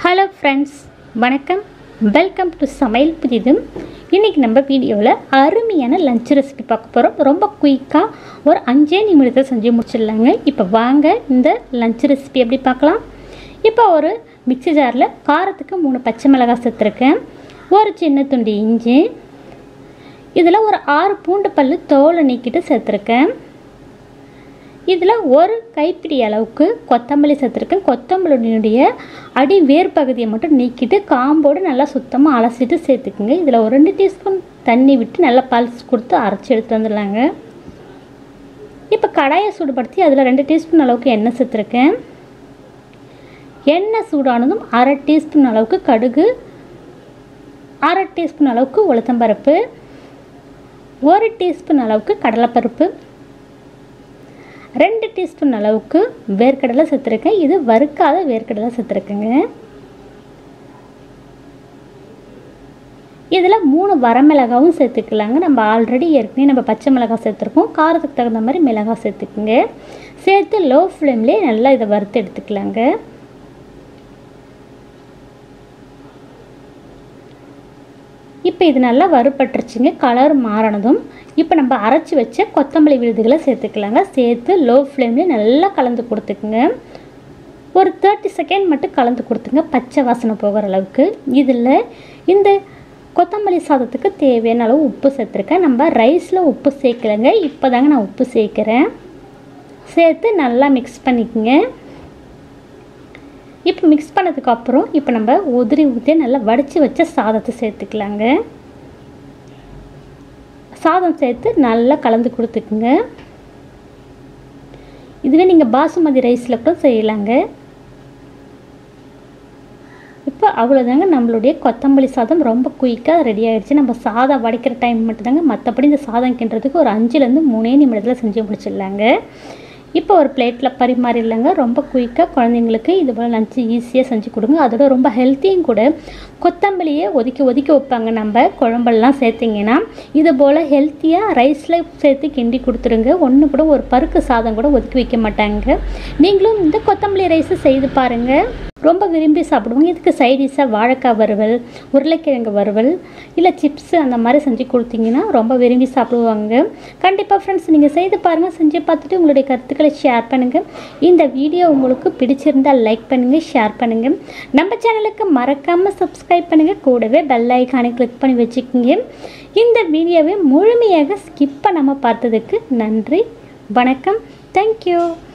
hello friends வணக்கம் welcome to சமையல் புதிதும் இன்றைக்கி நம்ம வீடியோவில் அருமையான லஞ்ச் ரெசிபி பார்க்க போகிறோம் ரொம்ப குயிக்காக ஒரு அஞ்சே நிமிடத்தை செஞ்சு முடிச்சிடலாங்க இப்போ வாங்க இந்த லஞ்ச் ரெசிபி எப்படி பார்க்கலாம் இப்போ ஒரு மிக்ஸி ஜாரில் காரத்துக்கு மூணு பச்சை மிளகாய் சேர்த்துருக்கேன் ஒரு சின்ன துண்டு இஞ்சி இதில் ஒரு ஆறு பூண்டு பல் தோலை நீக்கிட்டு சேர்த்துருக்கேன் இதில் ஒரு கைப்பிடி அளவுக்கு கொத்தமல்லி சேர்த்துருக்கேன் கொத்தமல்லியுடைய அடி வேர் பகுதியை மட்டும் நீக்கிட்டு காம்போடு நல்லா சுத்தமாக அலசிட்டு சேர்த்துக்குங்க இதில் ஒரு ரெண்டு டீஸ்பூன் தண்ணி விட்டு நல்லா பல்ஸ் கொடுத்து அரைச்சி எடுத்து வந்துடலாங்க இப்போ கடாயை சூடுபடுத்தி அதில் ரெண்டு டீஸ்பூன் அளவுக்கு எண்ணெய் சேர்த்துருக்கேன் எண்ணெய் சூடானதும் அரை டீஸ்பூன் அளவுக்கு கடுகு அரை டீஸ்பூன் அளவுக்கு உளுத்தம்பருப்பு ஒரு டீஸ்பூன் அளவுக்கு கடலைப்பருப்பு ரெண்டு டீஸ்பூன் அளவுக்கு வேர்க்கடலை சேர்த்துருக்கேன் இது வறுக்காத வேர்க்கடலை சேர்த்துருக்கேங்க இதில் மூணு வரமிளகாவும் சேர்த்துக்கலாங்க நம்ம ஆல்ரெடி ஏற்கனவே நம்ம பச்சை மிளகாய் சேர்த்துருக்கோம் காரத்துக்கு தகுந்த மாதிரி மிளகாய் சேர்த்துக்குங்க சேர்த்து லோ ஃப்ளேம்லேயே நல்லா இதை வறுத்து எடுத்துக்கலாங்க இப்போ இது நல்லா வறுபட்டுருச்சுங்க கலர் மாறினதும் இப்போ நம்ம அரைச்சி வச்ச கொத்தமல்லி விழுதுகளை சேர்த்துக்கலாங்க சேர்த்து லோ ஃப்ளேம்லேயே நல்லா கலந்து கொடுத்துக்குங்க ஒரு தேர்ட்டி செகண்ட் மட்டும் கலந்து கொடுத்துங்க பச்சை வாசனை போகிற அளவுக்கு இதில் இந்த கொத்தமல்லி சாதத்துக்கு தேவையான அளவு உப்பு சேர்த்துருக்கேன் நம்ம ரைஸில் உப்பு சேர்க்கலைங்க இப்போ தாங்க நான் உப்பு சேர்க்குறேன் சேர்த்து நல்லா மிக்ஸ் பண்ணிக்கோங்க இப்போ மிக்ஸ் பண்ணதுக்கப்புறம் இப்போ நம்ம உதிரி ஊற்றி நல்லா வடித்து வச்ச சாதத்தை சேர்த்துக்கலாங்க சாதம் சேர்த்து நல்லா கலந்து கொடுத்துக்குங்க இதுவே நீங்கள் பாசுமதி ரைஸில் கூட செய்யலாங்க இப்போ அவ்வளோதாங்க நம்மளுடைய கொத்தமல்லி சாதம் ரொம்ப குயிக்காக ரெடி ஆகிடுச்சு நம்ம சாதம் வடிக்கிற டைம் மட்டும்தாங்க மற்றபடி இந்த சாதம் கிண்டுறதுக்கு ஒரு அஞ்சுலேருந்து மூணே நிமிடத்தில் செஞ்சு முடிச்சிடலாங்க இப்போ ஒரு பிளேட்டில் பரிமாறிடலாங்க ரொம்ப குயிக்காக குழந்தைங்களுக்கு இது போல் லஞ்சு ஈஸியாக செஞ்சு கொடுங்க அதோட ரொம்ப ஹெல்த்தியும் கூட கொத்தமல்லியை ஒதுக்கி ஒதுக்கி வைப்பாங்க நம்ம குழம்பெல்லாம் சேர்த்திங்கன்னா இது போல் ஹெல்த்தியாக ரைஸில் சேர்த்து கிண்டி கொடுத்துருங்க ஒன்று கூட ஒரு பருக்கு சாதம் கூட ஒதுக்கி வைக்க மாட்டாங்க நீங்களும் இந்த கொத்தமல்லி ரைஸை செய்து பாருங்கள் ரொம்ப விரும்பி சாப்பிடுவாங்க இதுக்கு சைடிஷாக வாழைக்காய் வறுவல் உருளைக்கிழங்கு வறுவல் இல்லை சிப்ஸு அந்த மாதிரி செஞ்சு கொடுத்தீங்கன்னா ரொம்ப விரும்பி சாப்பிடுவாங்க கண்டிப்பாக ஃப்ரெண்ட்ஸ் நீங்கள் செய்து பாருங்கள் செஞ்சு பார்த்துட்டு உங்களுடைய கருத்துக்களை ஷேர் பண்ணுங்கள் இந்த வீடியோ உங்களுக்கு பிடிச்சிருந்தால் லைக் பண்ணுங்கள் ஷேர் பண்ணுங்கள் நம்ம சேனலுக்கு மறக்காமல் சப்ஸ்கிரைப் பண்ணுங்கள் கூடவே பெல் ஐக்கானை கிளிக் பண்ணி வச்சுக்கோங்க இந்த வீடியோவை முழுமையாக ஸ்கிப் பண்ணாமல் பார்த்ததுக்கு நன்றி வணக்கம் தேங்க்யூ